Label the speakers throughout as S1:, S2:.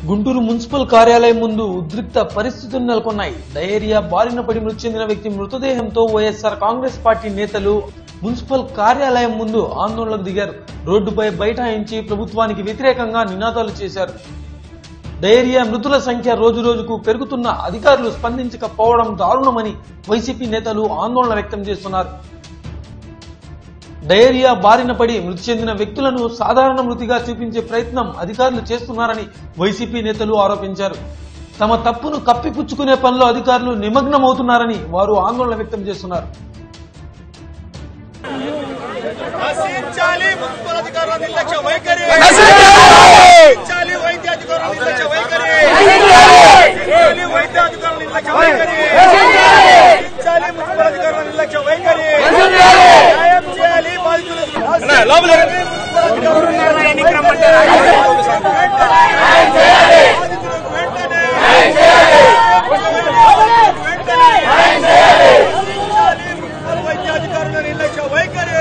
S1: Guntur municipal కార్యాలయం ముందు ఉద్రిక్త పరిస్థితులు నెలకొన్నాయి డయేరియా బారిన పడి మృతి చెందిన వ్యక్తి మృతదేహంతో వైఎస్ఆర్ కాంగ్రెస్ పార్టీ నేతలు మున్సిపల్ కార్యాలయం ముందు ఆందోళనకు దిగారు రోడ్డుపై బైఠాయించి ప్రభుత్వానికి వ్యతిరేకంగా నినాదాలు చేశారు డయేరియా మృతుల సంఖ్య రోజు రోజుకు పెరుగుతున్న అధికారులు స్పందించకపోవడం దారుణమని వైసీపీ నేతలు ఆందోళన వ్యక్తం చేస్తున్నారు డయేరియా బారిన పడి మృతి చెందిన వ్యక్తులను సాధారణ మృతిగా చూపించే ప్రయత్నం అధికారులు చేస్తున్నారని వైసీపీ నేతలు ఆరోపించారు తమ తప్పును కప్పిపుచ్చుకునే పనిలో అధికారులు నిమగ్నమవుతున్నారని వారు ఆందోళన వ్యక్తం చేస్తున్నారు
S2: నశించాలి మున్సిపల్ అధికారుల నిర్లక్ష్య వైఖరి నశించాలి వైద్య అధికారుల నిర్లక్ష్య వైఖరి నశించాలి వైద్య అధికారుల నిర్లక్ష్య వైఖరి నశించాలి మున్సిపల్ అధికారుల నిర్లక్ష్య వైఖరి న్యాయం చేయాలి బాధితులకు బాధితులకు వెంటనే వెంటనే నశించాలి మున్సిపల్ వైద్యాధికారుల నిర్లక్ష్య వైఖరి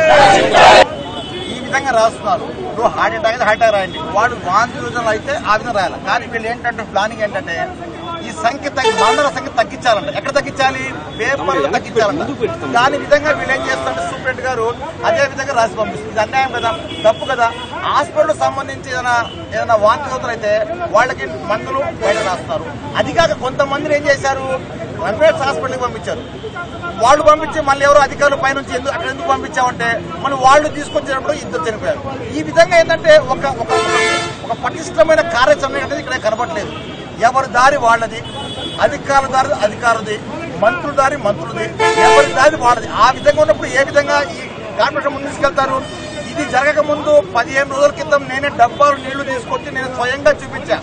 S3: ఈ విధంగా రాస్తున్నారు ఇప్పుడు హార్ట్ అటాక్ అయితే హార్ట్ అటాక్ రాయండి వాడు వాంతి యోజనలు అయితే ఆ విధంగా రాయాలి కానీ వీళ్ళు ఏంటంటే ప్లానింగ్ ఏంటంటే ఈ సంఖ్య తగ్గి మండల సంఖ్య తగ్గించాలంట ఎక్కడ తగ్గించాలి పేపర్లు తగ్గించాలంట దాని విధంగా వీళ్ళు ఏం చేస్తారంటే సూపరింట్ గారు అదే విధంగా రాసి పంపిస్తుంది ఇది అన్యాయం కదా తప్పు కదా హాస్పిటల్ సంబంధించి ఏదైనా ఏదైనా వాంతి యోజనలు అయితే వాళ్ళకి మందులు బయట రాస్తారు అది కాక కొంతమందిని ఏం చేశారు రంపేట్ హాస్పిటల్కి పంపించారు వాళ్ళు పంపించి మళ్ళీ ఎవరో అధికారులు పైనుంచి ఎందుకు అక్కడ ఎందుకు పంపించామంటే మళ్ళీ వాళ్ళు తీసుకొచ్చినప్పుడు ఇద్దరు చనిపోయారు ఈ విధంగా ఏంటంటే ఒక ఒక ఒక పటిష్టమైన కార్యాచరణ అనేది ఇక్కడ కనబడలేదు ఎవరి దారి వాళ్ళది అధికారుల దారి అధికారులది మంత్రుల దారి మంత్రులది ఎవరి దారి వాళ్ళది ఆ విధంగా ఉన్నప్పుడు ఏ విధంగా ఈ కార్పొరేషన్ ముందు తీసుకెళ్తారు ఇది జరగక ముందు పదిహేను రోజుల క్రితం నేనే డబ్బాలు నీళ్లు తీసుకొచ్చి నేను స్వయంగా చూపించా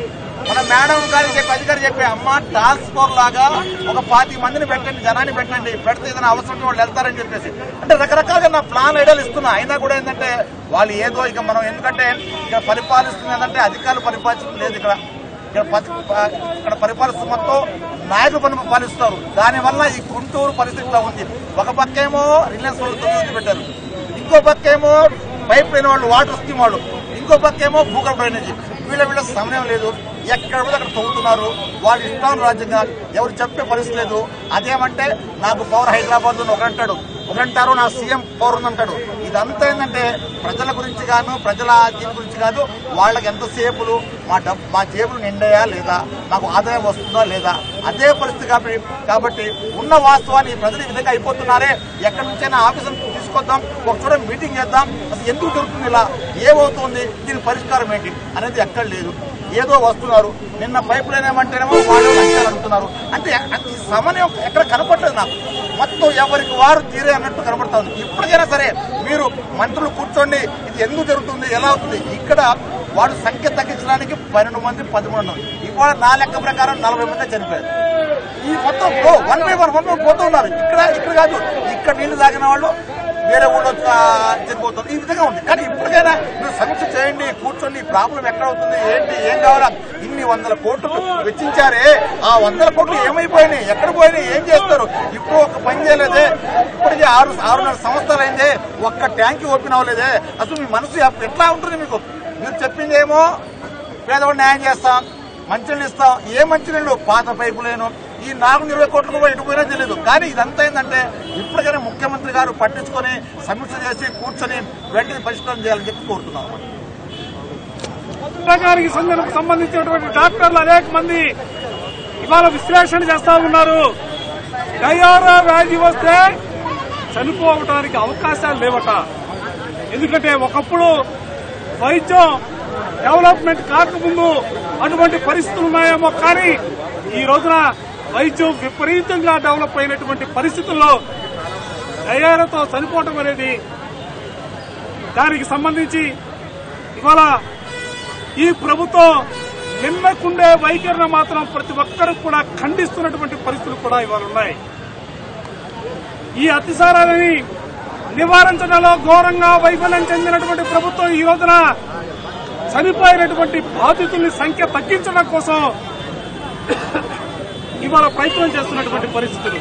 S3: మన మేడం గారికి చెప్పి అధికారి చెప్పి అమ్మ టాస్క్ ఫోర్ లాగా ఒక పాతి మందిని పెట్టండి జనాన్ని పెట్టండి పెడితే ఏదైనా అవసరం వాళ్ళు వెళ్తారని చెప్పేసి అంటే రకరకాలుగా నా ప్లాన్ ఐడియాలు ఇస్తున్నా అయినా కూడా ఏంటంటే వాళ్ళు ఏదో ఇక మనం ఎందుకంటే ఇక్కడ పరిపాలిస్తుంది ఏంటంటే అధికారులు పరిపాలించడం లేదు ఇక్కడ ఇక్కడ పది- ప- ఇక్కడ పరిపాలిస్తున్న మొత్తం నాయకులు పని పాలిస్తారు దానివల్ల ఈ గుంటూరు పరిస్థితి ఇట్లా ఉంది ఒక పక్కేమో రిలయన్స్ వాళ్ళు తొమ్మిది పెట్టారు ఇంకో పక్కేమో పైప్ లైన్ వాళ్ళు వాటర్ స్కీమ్ వాళ్ళు ఇంకో పక్కేమో భూగర్భ డ్రైనేజీ వీళ్ళ వీళ్ళ సమయం లేదు ఎక్కడ పోతే అక్కడ తవ్వుతున్నారు వాళ్ళ ఇష్టాను రాజ్యంగా ఎవరు చెప్పే పరిస్థితి లేదు అదేమంటే నాకు పవర్ హైదరాబాద్ అని ఒకరంటాడు ఒకరంటారు నా సీఎం పవర్ ఉందంటాడు ఇదంతా ఏంటంటే ప్రజల గురించి గాను ప్రజల దీని గురించి కాదు వాళ్ళకి ఎంతసేపులు మా డబ్బు మా జేబులు నిండాయా లేదా మాకు ఆదాయం వస్తుందా లేదా అదే పరిస్థితి కాబట్టి కాబట్టి ఉన్న వాస్తవాన్ని ఈ ప్రజలు ఈ విధంగా అయిపోతున్నారే ఎక్కడి నుంచైనా ఆఫీసులు తీసుకొద్దాం ఒక చోట మీటింగ్ చేద్దాం అసలు ఎందుకు జరుగుతుంది ఇలా ఏమవుతుంది దీని పరిష్కారం ఏంటి అనేది ఎక్కడ లేదు ఏదో వస్తున్నారు నిన్న పైప్ లైన్ ఏమంటేనేమో వాళ్ళు లంచాలు అడుగుతున్నారు అంటే ఈ సమన్వయం ఎక్కడ కనపడలేదు నాకు మొత్తం ఎవరికి వారు తీరే అన్నట్టు కనబడతా ఉంది ఇప్పటికైనా సరే మీరు మంత్రులు కూర్చోండి ఇది ఎందుకు జరుగుతుంది ఎలా అవుతుంది ఇక్కడ వాడు సంఖ్య తగ్గించడానికి పన్నెండు మంది పదమూడు మంది ఇవాళ నా లెక్క ప్రకారం నలభై మంది చనిపోయారు ఈ మొత్తం one by one one by పోతూ ఉన్నారు ఇక్కడ ఇక్కడ కాదు ఇక్కడ నీళ్లు తాగిన వాళ్ళు వేరే ఊళ్ళో ఆ, చనిపోతుంది ఈ విధంగా ఉంది కానీ ఇప్పటికైనా మీరు సమీక్ష చేయండి కూర్చొని ఈ ప్రాబ్లం ఎక్కడ అవుతుంది ఏంటి ఏం కావాలా ఇన్ని వందల కోట్లు వెచ్చించారే ఆ వందల కోట్లు ఏమైపోయినాయి ఎక్కడ పోయినాయి ఏం చేస్తారు ఇప్పుడు ఒక పని చేయలేదే ఇప్పటికే ఆరు ఆరున్నర సంవత్సరాలు అయిందే ఒక్క ట్యాంక్ ఓపెన్ అవ్వలేదే అసలు మీ మనసు ఎట్లా ఉంటుంది మీకు మీరు చెప్పిందేమో పేదవాడు న్యాయం చేస్తాం మంచినీళ్ళు ఇస్తాం ఏ మంచినీళ్ళు పాత పైపులేను ఈ నాలుగు ఇరవై కోట్ల రూపాయలు ఎటు పోయినా తెలియదు కానీ ఇదంతా ఏంటంటే ఇప్పటికైనా ముఖ్యమంత్రి గారు పట్టించుకొని సమీక్ష చేసి కూర్చొని వెంటనే పరిష్కారం చేయాలని చెప్పి కోరుతున్నాం
S4: రంగానికి సంబంధ- సంబంధించినటువంటి డాక్టర్లు అనేక మంది ఇవాళ విశ్లేషణ చేస్తా ఉన్నారు డయారా వ్యాధి వస్తే చనిపోవటానికి అవకాశాలు లేవట ఎందుకంటే ఒకప్పుడు వైద్యం డెవలప్మెంట్ కాకముందు అటువంటి పరిస్థితులు ఉన్నాయేమో కానీ ఈ రోజున వైద్యం విపరీతంగా డెవలప్ అయినటువంటి పరిస్థితుల్లో డయారాతో చనిపోవటం అనేది దానికి సంబంధించి ఇవాళ ఈ ప్రభుత్వం నిమ్మకుండే వైఖరిని మాత్రం ప్రతి ఒక్కరూ కూడా ఖండిస్తున్నటువంటి పరిస్థితులు కూడా ఇవాళ ఉన్నాయి ఈ అతిసారాలని నివారించడంలో ఘోరంగా వైఫల్యం చెందినటువంటి ప్రభుత్వం ఈ రోజున చనిపోయినటువంటి బాధితుల్ని సంఖ్య తగ్గించడం కోసం ఇవాళ ప్రయత్నం చేస్తున్నటువంటి పరిస్థితులు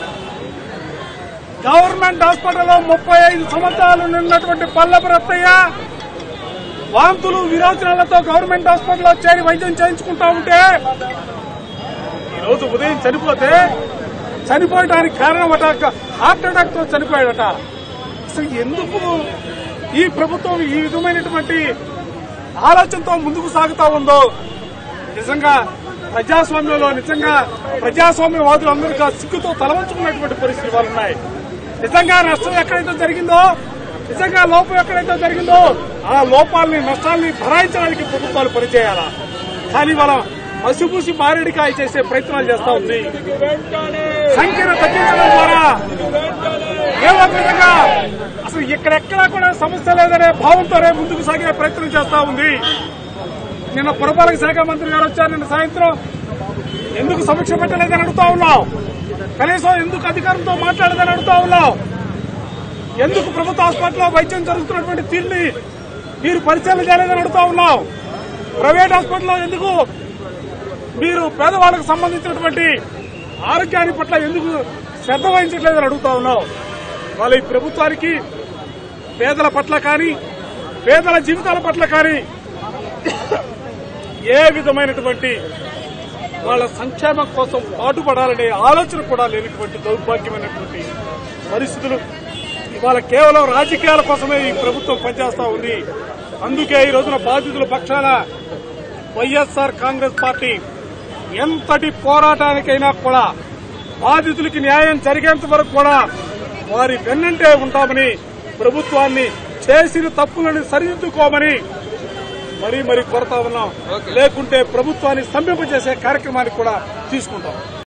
S4: గవర్నమెంట్ హాస్పిటల్లో ముప్పై ఐదు సంవత్సరాలు నిన్నటువంటి పల్లపు రత్తయ్య వాంతులు విరోచనాలతో గవర్నమెంట్ హాస్పిటల్లో చేరి వైద్యం చేయించుకుంటా ఉంటే ఈరోజు ఉదయం చనిపోతే చనిపోయడానికి కారణం అట హార్ట్ అటాక్ తో చనిపోయాడట అసలు ఎందుకు ఈ ప్రభుత్వం ఈ విధమైనటువంటి ఆలోచనతో ముందుకు సాగుతా ఉందో నిజంగా ప్రజాస్వామ్యంలో నిజంగా ప్రజాస్వామ్యవాదులు అందరికీ సిగ్గుతో తలవంచుకున్నటువంటి పరిస్థితులు వాళ్ళు ఉన్నాయి నిజంగా నష్టం ఎక్కడైతే జరిగిందో నిజంగా లోపం ఎక్కడైతే జరిగిందో ఆ లోపాలని నష్టాల్ని భరాయించడానికి ప్రభుత్వాలు పనిచేయాలా కానీ వాళ్ళ మసిపూసి మారేడికాయ చేసే ప్రయత్నాలు చేస్తా ఉంది సంఖ్యను తగ్గించడం ద్వారా ఏదో ఒక విధంగా అసలు ఇక్కడెక్కడా కూడా సమస్య లేదనే భావంతోనే ముందుకు సాగే ప్రయత్నం చేస్తా ఉంది నిన్న పురపాలక శాఖ మంత్రి గారు వచ్చారు నిన్న సాయంత్రం ఎందుకు సమీక్ష పెట్టలేదని అడుగుతా ఉన్నాం కనీసం ఎందుకు అధికారంతో మాట్లాడదని అడుగుతా ఉన్నాం ఎందుకు ప్రభుత్వ హాస్పిటల్లో వైద్యం జరుగుతున్నటువంటి తీరుని మీరు పరిశీలన చేయలేదని అడుగుతా ఉన్నాం ప్రైవేట్ హాస్పిటల్లో ఎందుకు మీరు పేదవాళ్ళకు సంబంధించినటువంటి ఆరోగ్యాన్ని పట్ల ఎందుకు శ్రద్ధ వహించట్లేదని అడుగుతా ఉన్నాం వాళ్ళ ఈ ప్రభుత్వానికి పేదల పట్ల కానీ పేదల జీవితాల పట్ల కానీ ఏ విధమైనటువంటి వాళ్ళ సంక్షేమం కోసం పాటుపడాలనే ఆలోచన కూడా లేనటువంటి దౌర్భాగ్యమైనటువంటి పరిస్థితులు ఇవాళ కేవలం రాజకీయాల కోసమే ఈ ప్రభుత్వం పనిచేస్తా ఉంది అందుకే ఈ రోజున బాధితుల పక్షాన వైఎస్ఆర్ కాంగ్రెస్ పార్టీ ఎంతటి పోరాటానికైనా కూడా బాధితులకి న్యాయం జరిగేంత వరకు కూడా వారి వెన్నంటే ఉంటామని ప్రభుత్వాన్ని చేసిన తప్పులను సరిదిద్దుకోమని మరీ మరీ కోరుతా ఉన్నాం లేకుంటే ప్రభుత్వాన్ని స్తంభింపజేసే కార్యక్రమాన్ని కూడా తీసుకుంటాం